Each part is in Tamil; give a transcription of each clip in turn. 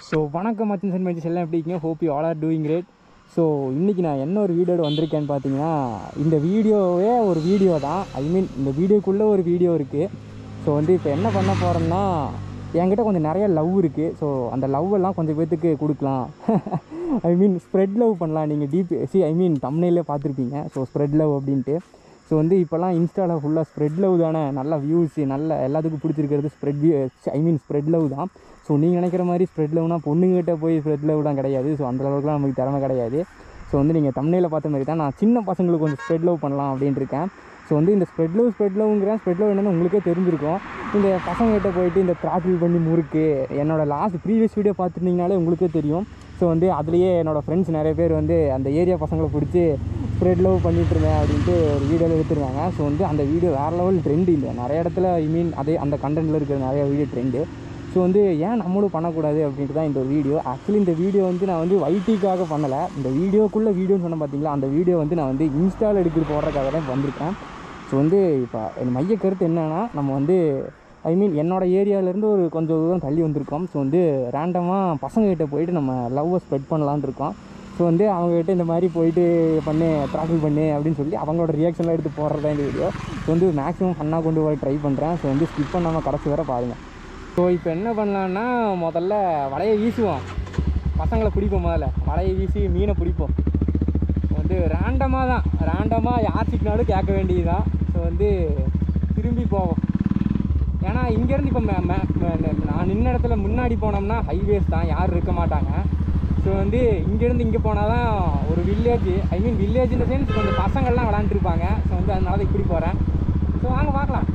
ஸோ வணக்கம் மச்சன் அண்ட் மச்சஸ் எல்லாம் எப்படி இருக்கீங்க hope you all are doing great so இன்றைக்கி நான் என்ன ஒரு வீடியோட வந்திருக்கேன்னு பார்த்தீங்கன்னா இந்த வீடியோவே ஒரு வீடியோ தான் ஐ மீன் இந்த வீடியோக்குள்ளே ஒரு வீடியோ இருக்குது ஸோ வந்து இப்போ என்ன பண்ண போகிறோம்னா என்கிட்ட கொஞ்சம் நிறைய லவ் இருக்குது ஸோ அந்த லவ் எல்லாம் கொஞ்சம் பேர்த்துக்கு கொடுக்கலாம் ஐ மீன் ஸ்ப்ரெட் லவ் பண்ணலாம் நீங்கள் டீப் சி ஐ மீன் தமிழ்லே பார்த்துருப்பீங்க ஸோ ஸ்ப்ரெட் லவ் அப்படின்ட்டு ஸோ வந்து இப்போல்லாம் இன்ஸ்டாவில் ஃபுல்லாக ஸ்ப்ரெட் லவ் தானே நல்ல வியூஸ் நல்ல எல்லாத்துக்கும் பிடிச்சிருக்கிறது spread view I mean spread love தான் ஸோ நீங்கள் நினைக்கிற மாதிரி ஸ்ப்ரெட் லவ்னா பொண்ணுங்கிட்ட போய் ஸ்ப்ரெட் லவ்லாம் கிடையாது ஸோ அந்த அளவுக்குலாம் நமக்கு திறமை கிடையாது ஸோ வந்து நீங்கள் தமிழில் பார்த்த மாதிரி தான் நான் சின்ன பசங்களுக்கு கொஞ்சம் ஸ்ப்ரெட் லவ் பண்ணலாம் அப்படின்ட்டு இருக்கேன் ஸோ வந்து இந்த ஸ்ப்ரெட் லவ் ஸ்ப்ரெட் லவ்ங்கிறேன் ஸ்ப்ரெட் லவ் என்னன்னு உங்களுக்கே தெரிஞ்சிருக்கும் இந்த பசங்ககிட்ட போயிட்டு இந்த த்ராட்டில் பண்ணி முறுக்கு என்னோட லாஸ்ட் ப்ரீவியஸ் வீடியோ பார்த்துருந்தீங்கனாலே உங்களுக்கே தெரியும் ஸோ வந்து அதுலேயே என்னோடய ஃப்ரெண்ட்ஸ் நிறைய பேர் வந்து அந்த ஏரியா பசங்களை பிடிச்சி ஸ்ப்ரெட் லவ் பண்ணிட்டு இருந்தேன் அப்படின்ட்டு ஒரு வீடியோவில் எடுத்துருந்தாங்க ஸோ வந்து அந்த வீடியோ வேறு லெவல் ட்ரெண்ட் இல்லை நிறைய இடத்துல ஐ மீன் அதே அந்த கண்டென்ட்டில் இருக்கிற நிறைய வீடியோ ட்ரெண்டு ஸோ வந்து ஏன் நம்மளும் பண்ணக்கூடாது அப்படின்ட்டு தான் இந்த ஒரு வீடியோ ஆக்சுவலி இந்த வீடியோ வந்து நான் வந்து வைட்டிக்காக பண்ணலை இந்த வீடியோக்குள்ளே வீடியோன்னு சொன்ன பார்த்தீங்களா அந்த வீடியோ வந்து நான் வந்து இன்ஸ்டாவில் எடுத்துகிட்டு போடுறதுக்காக தான் வந்திருக்கேன் ஸோ வந்து இப்போ என் மைய கருத்து என்னென்னா நம்ம வந்து ஐ மீன் என்னோடய ஏரியாவிலேருந்து ஒரு கொஞ்சம் தூரம் தள்ளி வந்திருக்கோம் ஸோ வந்து ரேண்டமாக பசங்ககிட்ட போயிட்டு நம்ம லவ்வை ஸ்ப்ரெட் பண்ணலான்னு இருக்கோம் ஸோ வந்து அவங்ககிட்ட இந்த மாதிரி போயிட்டு பண்ணு ட்ராவல் பண்ணு அப்படின்னு சொல்லி அவங்களோட ரியாக்ஷன்லாம் எடுத்து போடுறது தான் இந்த வீடியோ ஸோ வந்து மேக்ஸிமம் ஃபன்னாக கொண்டு வர ட்ரை பண்ணுறேன் ஸோ வந்து ஸ்கிப் பண்ணாமல் கடைசி வர பாருங்கள் ஸோ இப்போ என்ன பண்ணலான்னா முதல்ல வலையை வீசுவோம் பசங்களை பிடிப்போம் முதல்ல வலையை வீசி மீனை பிடிப்போம் வந்து ரேண்டமாக தான் ரேண்டமாக யார் சிக்கினாலும் கேட்க வேண்டியது தான் ஸோ வந்து திரும்பி போவோம் ஏன்னா இங்கேருந்து இப்போ மே- மே- மே- நான் நின்ன இடத்துல முன்னாடி போனோம்னா ஹைவேஸ் தான் யாரும் இருக்க மாட்டாங்க ஸோ வந்து இங்கேருந்து இங்கே போனால் தான் ஒரு வில்லேஜ் ஐ மீன் வில்லேஜ் இந்த சென்ஸ் கொஞ்சம் பசங்கள்லாம் விளாண்டுருப்பாங்க ஸோ வந்து அதனால தான் இப்படி போகிறேன் ஸோ வாங்க பார்க்கலாம்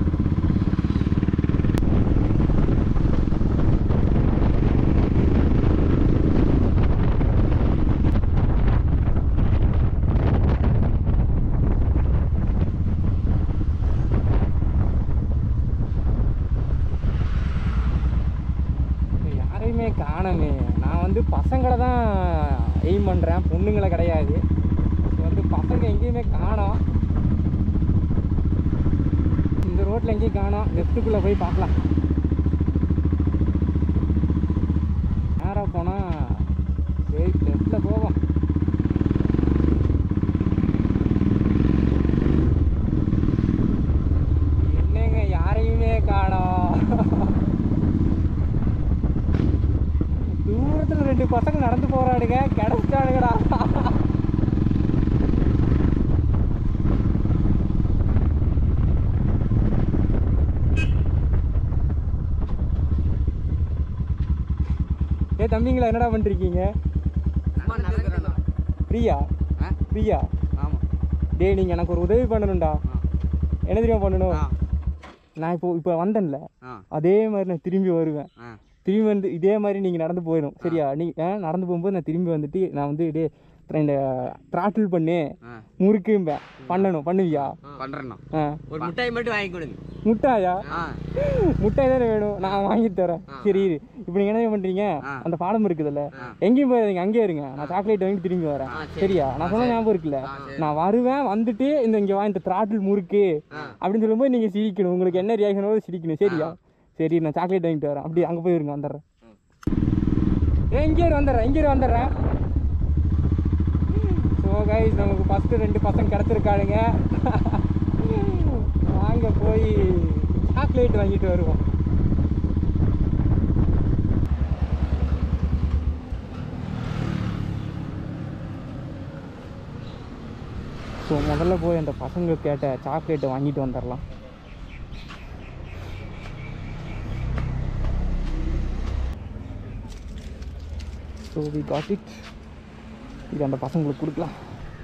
இப்ப யாரையுமே காணமே நான் வந்து பசங்களை தான் எய்ம் பண்ணுறேன் பொண்ணுங்களை கிடையாது இப்ப வந்து பசங்க எங்கேயுமே காணோம் இந்த ரோட்டில் எங்கேயும் காணோம் லெஃப்ட்டுக்குள்ளே போய் பார்க்கலாம் நேராக போனால் சரி லெஃப்ட்டில் போவோம் என்னங்க யாரையுமே காணோம் தூரத்துல ரெண்டு பசங்க நடந்து போறானுங்க கிடைச்சிட்டானுங்கடா ஏ தம்பிங்களா என்னடா பண்ணிருக்கீங்க பிரியா பிரியா டேய் நீங்கள் எனக்கு ஒரு உதவி பண்ணணும்டா என்ன தெரியுமா பண்ணணும் நான் இப்போ இப்போ வந்தேன்ல அதே மாதிரி நான் திரும்பி வருவேன் திரும்பி வந்து இதே மாதிரி நீங்கள் நடந்து போயிடும் சரியா நீ ஆ, நடந்து போகும்போது நான் திரும்பி வந்துட்டு நான் வந்து இதே இந்த த்ராட்டில் பண்ணி முறுக்கும்பேன் பண்ணணும் பண்ணுவியா பண்றேண்ணா ஆ ஒரு மிட்டாய் மட்டும் வாங்கி கொடுங்க முட்டாயா ஆ முட்டாய் தானே வேணும் நான் வாங்கி தரேன் சரி இரு இப்போ நீங்கள் என்ன பண்ணுறீங்க அந்த பாலம் இருக்குதுல்ல எங்கேயும் போயிருங்க அங்கேயே இருங்க நான் சாக்லேட் வாங்கி திரும்பி வரேன் சரியா நான் சொன்ன ஞாபகம் இருக்குல்ல நான் வருவேன் வந்துட்டு இந்த இங்கே வா இந்த த்ராட்டில் முறுக்கு அப்படின்னு சொல்லும்போது நீங்கள் சிரிக்கணும் உங்களுக்கு என்ன ரியாக்ஷன் வருதோ சிரிக்கணும் சரியா சரி நான் சாக்லேட் வாங்கிட்டு வரேன் அப்படி அங்கே போய் இருங்க வந்துடுறேன் ஏ இங்கே இரு வந்துடுறேன் இங்கே இரு வந்துடுறேன் ஸோ கைஸ் நமக்கு ஃபஸ்ட்டு ரெண்டு பசங்க கிடச்சிருக்காளுங்க வாங்க போய் சாக்லேட் வாங்கிட்டு வருவோம் ஸோ முதல்ல போய் அந்த பசங்க கேட்ட சாக்லேட்டை வாங்கிட்டு வந்துடலாம் ஸோ வி காட் இட் இது அந்த பசங்களுக்கு கொடுக்கலாம்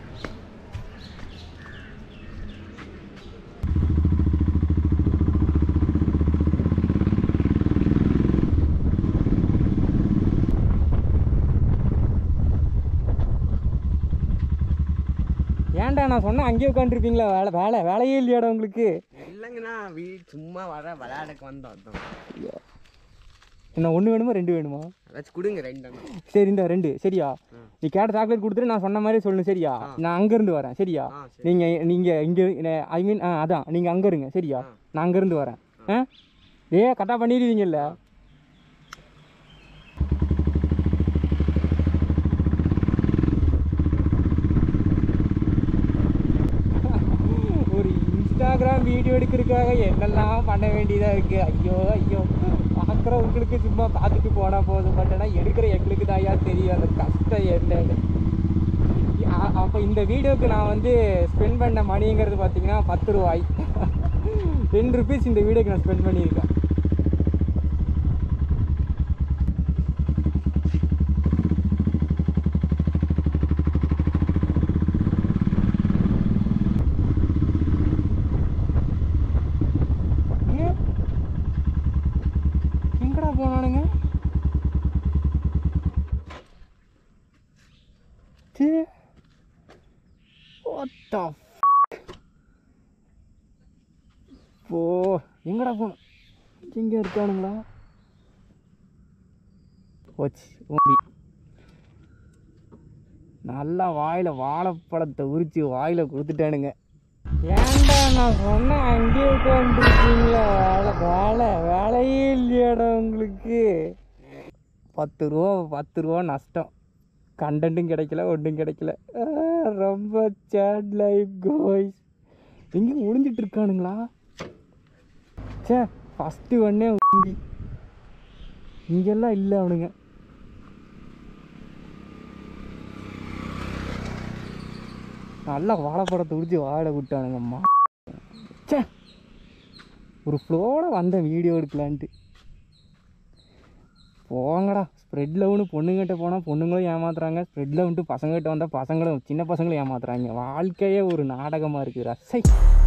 ஏன்டா நான் சொன்னேன் அங்கேயே உட்காந்துருப்பீங்களா வேலை வேலை வேலையே இல்லையாடா உங்களுக்கு இல்லைங்கண்ணா வீ சும்மா வர விளையாடக்கு வந்தோம் அதான் என்ன ஒன்று வேணுமா ரெண்டு வேணுமா ஏதாச்சும் கொடுங்க ரெண்டு சரி இந்த ரெண்டு சரியா நீ கேட்ட சாக்லேட் கொடுத்துட்டு நான் சொன்ன மாதிரி சொல்லணும் சரியா நான் அங்கேருந்து வரேன் சரியா ஆ சரி நீங்கள் நீங்கள் இங்கே ஐ மீன் ஆ அதான் நீங்கள் அங்கே இருங்க சரியா நான் அங்கேருந்து வரேன் ஆ ஏ கரெக்டாக பண்ணிடுவீங்கல்ல இன்ஸ்டாகிராம் வீடியோ எடுக்கிறதுக்காக என்னெல்லாம் பண்ண வேண்டியதாக இருக்குது ஐயோ ஐயோ பார்க்குறவங்களுக்கு சும்மா பார்த்துட்டு போனால் போதும் பட் ஆனால் எடுக்கிற எங்களுக்கு தாயா தெரியும் அந்த கஷ்டம் என்னன்னு அ- அப்போ இந்த வீடியோக்கு நான் வந்து ஸ்பெண்ட் பண்ண மணிங்கிறது பார்த்தீங்கன்னா பத்து ரூபாய் டென் ருபீஸ் இந்த வீடியோக்கு நான் ஸ்பெண்ட் பண்ணியிருக்கேன் ஏன்? எங்கடா போனானுங்க சே What the f- போ எங்கடா போனோம் எங்கே இருக்கானுங்களா போச்சு ஓம்பி நல்லா வாயில் வாழைப்பழத்தை உரிச்சு வாயில் கொடுத்துட்டானுங்க ஏன்டா நான் சொன்னேன் அங்கேயே உட்காந்துருக்கீங்களா வேலை வேலை வேலையே இல்லையாடா உங்களுக்கு பத்து ரூபா பத்து ரூபா நஷ்டம் கண்டென்ட்டும் கிடைக்கல ஒன்றும் கிடைக்கல ஆ, ரொம்ப சேட் லைஃப் கோய்ஸ் எங்கேயும் ஒளிஞ்சிட்டு இருக்கானுங்களா சே ஃபஸ்ட்டு ஒன்னே உங்கி இங்கெல்லாம் இல்லை அவனுங்க நல்லா வாழைப்பழத்தை உடிச்சு வாழை விட்டானுங்கம்மா சே ஒரு ஃப்ளோவில் வந்த வீடியோ எடுக்கலான்ட்டு போங்கடா ஸ்ப்ரெட் லவ்னு பொண்ணுங்கிட்ட போனால் பொண்ணுங்களும் ஏமாத்துறாங்க ஸ்ப்ரெட் லவ்ன்ட்டு பசங்ககிட்ட வந்தால் பசங்களும் சின்ன பசங்களும் ஏமாத்துறாங்க வாழ்க்கையே ஒரு நாடகமாக இருக்குது ரசை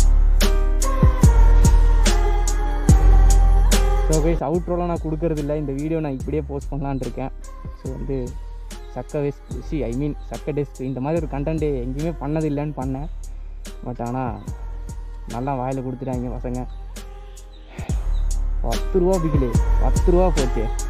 ஸோ கைஸ் அவுட்ரோலாம் நான் கொடுக்கறதில்ல இந்த வீடியோ நான் இப்படியே போஸ்ட் பண்ணலான்னு இருக்கேன் ஸோ வந்து சக்க வேஸ்ட் சி ஐ மீன் சக்க டெஸ்ட் இந்த மாதிரி ஒரு கண்டென்ட் எங்கேயுமே பண்ணதில்லைன்னு பண்ணேன் பட் ஆனால் நல்லா வாயில் கொடுத்துட்டாங்க பசங்க பத்து ரூபா பிகிலே பத்து ரூபா போச்சு